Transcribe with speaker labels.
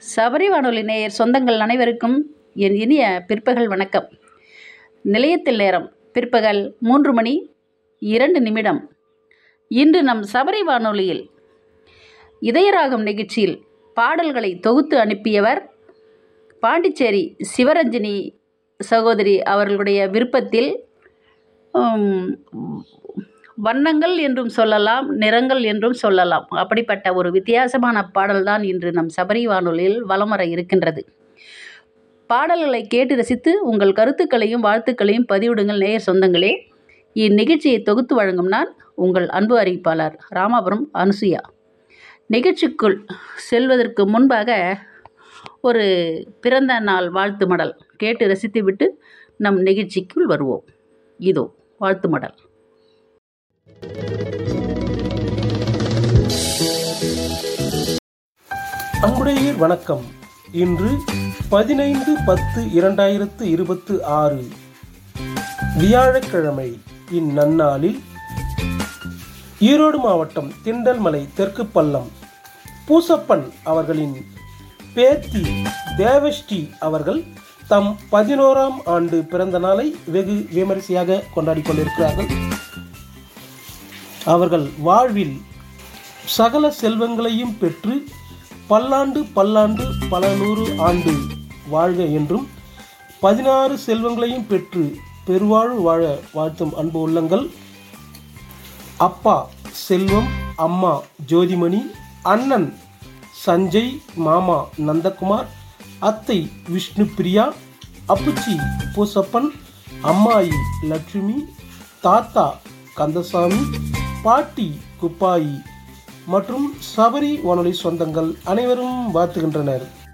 Speaker 1: சபரி வானொலி நேயர் சொந்தங்கள் அனைவருக்கும் என் இனிய பிற்பகல் வணக்கம் நிலையத்தில் நேரம் பிற்பகல் மூன்று மணி இரண்டு நிமிடம் இன்று நம் சபரி வானொலியில் இதயராகம் நிகழ்ச்சியில் பாடல்களை தொகுத்து அனுப்பியவர் பாண்டிச்சேரி சிவரஞ்சனி சகோதரி அவர்களுடைய விருப்பத்தில் உம், வண்ணங்கள் என்றும் சொல்லலாம் நிறங்கள் என்றும் சொல்லலாம் அப்படிப்பட்ட ஒரு வித்தியாசமான பாடல்தான் இன்று நம் சபரி வானொலியில் வலம் வர இருக்கின்றது பாடல்களை கேட்டு ரசித்து உங்கள் கருத்துக்களையும் வாழ்த்துக்களையும் பதிவிடுங்கள் நேயர் சொந்தங்களே இந்நிகழ்ச்சியை தொகுத்து வழங்கும் நான் உங்கள் அன்பு அறிவிப்பாளர் ராமாபுரம் அனுசுயா நிகழ்ச்சிக்குள் செல்வதற்கு முன்பாக ஒரு பிறந்த நாள் வாழ்த்து மடல் கேட்டு ரசித்துவிட்டு நம் நிகழ்ச்சிக்குள் வருவோம் இதோ வாழ்த்து மடல்
Speaker 2: அன்புடைய வணக்கம் இன்று பதினைந்து பத்து இரண்டாயிரத்து இருபத்து ஆறு வியாழக்கிழமை இந்நன்னாளில் ஈரோடு மாவட்டம் திண்டல்மலை தெற்கு பள்ளம் பூசப்பன் அவர்களின் பேத்தி தேவஸ்ரீ அவர்கள் தம் பதினோராம் ஆண்டு பிறந்த நாளை வெகு விமரிசையாக கொண்டாடி கொண்டிருக்கிறார்கள் அவர்கள் வாழ்வில் சகல செல்வங்களையும் பெற்று பல்லாண்டு பல்லாண்டு பல நூறு ஆண்டு வாழ்க என்றும் பதினாறு செல்வங்களையும் பெற்று பெருவாழ்வு வாழ வாழ்த்தும் அன்பு உள்ளங்கள் அப்பா செல்வம் அம்மா ஜோதிமணி அண்ணன் சஞ்சய் மாமா நந்தகுமார் அத்தை விஷ்ணு பிரியா அப்புச்சி பூசப்பன் அம்மாயி லட்சுமி தாத்தா கந்தசாமி பாட்டி குப்பாயி மற்றும் சபரி வானொலி சொந்தங்கள் அனைவரும் வாழ்த்துகின்றனர்